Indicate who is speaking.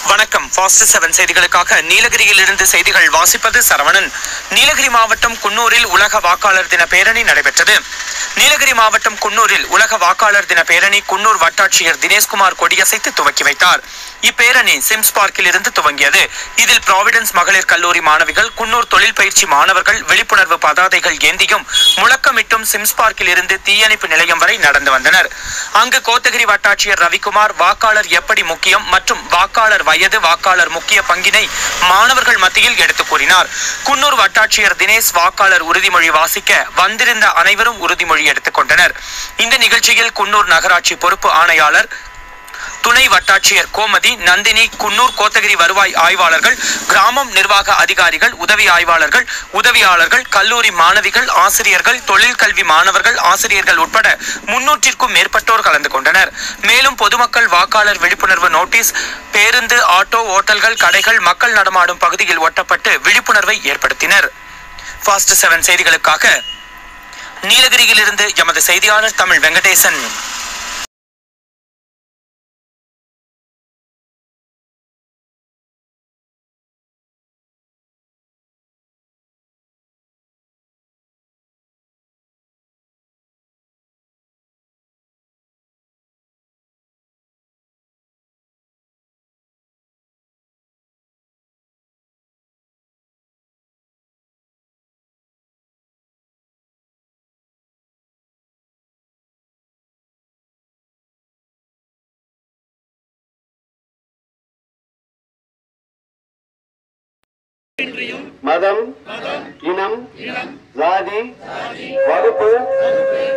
Speaker 1: வணக்கம் fast seven செய்திகளுக்காக நீலகிரியில் இருந்து செய்திகள் வாசிப்பது சரவணன் நீலகிரி மாவட்டம் குன்னூரில் உலக வாக்காளர் தின பேரணி நடைபெற்றது நீலகிரி மாவட்டம் குன்னூரில் உலக வாக்காளர் தின பேரணி குன்னூர் வட்டாட்சியர் தினேஷ்குமார் கொடியசைத்து துவக்கி வைத்தார் இப்பேரணி சிம்ஸ் பார்க்கில் இருந்து துவங்கியது இதில் ப்ராவிடன்ஸ் மகளிர் கல்லூரி மாணவிகள் குன்னூர் தொழில் பயிற்சி மாணவர்கள் விழிப்புணர்வு பதாதைகள் ஏந்தியும் முழக்கமிட்டும் சிம்ஸ் பார்க்கில் இருந்து தீயணைப்பு நிலையம் வரை நடந்து வந்தனர் அங்கு கோத்தகிரி வட்டாட்சியர் ரவிக்குமார் வாக்காளர் எப்படி முக்கியம் மற்றும் வாக்காளர் வயது வாக்காளர் முக்கிய பங்கினை மாணவர்கள் மத்தியில் எடுத்துக் கூறினார் குன்னூர் வட்டாட்சியர் தினேஷ் வாக்காளர் உறுதிமொழி வாசிக்க வந்திருந்த அனைவரும் உறுதிமொழி எடுத்துக் கொண்டனர் இந்த நிகழ்ச்சியில் குன்னூர் நகராட்சி பொறுப்பு ஆணையாளர் துணை வட்டாட்சியர் கோமதி நந்தினி குன்னூர் கோத்தகிரி வருவாய் ஆய்வாளர்கள் கிராமம் நிர்வாக அதிகாரிகள் உதவி ஆய்வாளர்கள் உதவியாளர்கள் கல்லூரி மாணவிகள் ஆசிரியர்கள் தொழில் கல்வி மாணவர்கள் ஆசிரியர்கள் உட்பட முன்னூற்றிற்கும் மேற்பட்டோர் கலந்து கொண்டனர் மேலும் பொதுமக்கள் வாக்காளர் விழிப்புணர்வு நோட்டீஸ் பேருந்து ஆட்டோ ஓட்டல்கள் கடைகள் மக்கள் நடமாடும் பகுதியில் ஒட்டப்பட்டு விழிப்புணர்வை ஏற்படுத்தினர் ஃபாஸ்ட் செவன் செய்திகளுக்காக நீலகிரியிலிருந்து எமது செய்தியாளர் தமிழ் வெங்கடேசன்
Speaker 2: மதம் இனம் ஜாதி வகுப்பு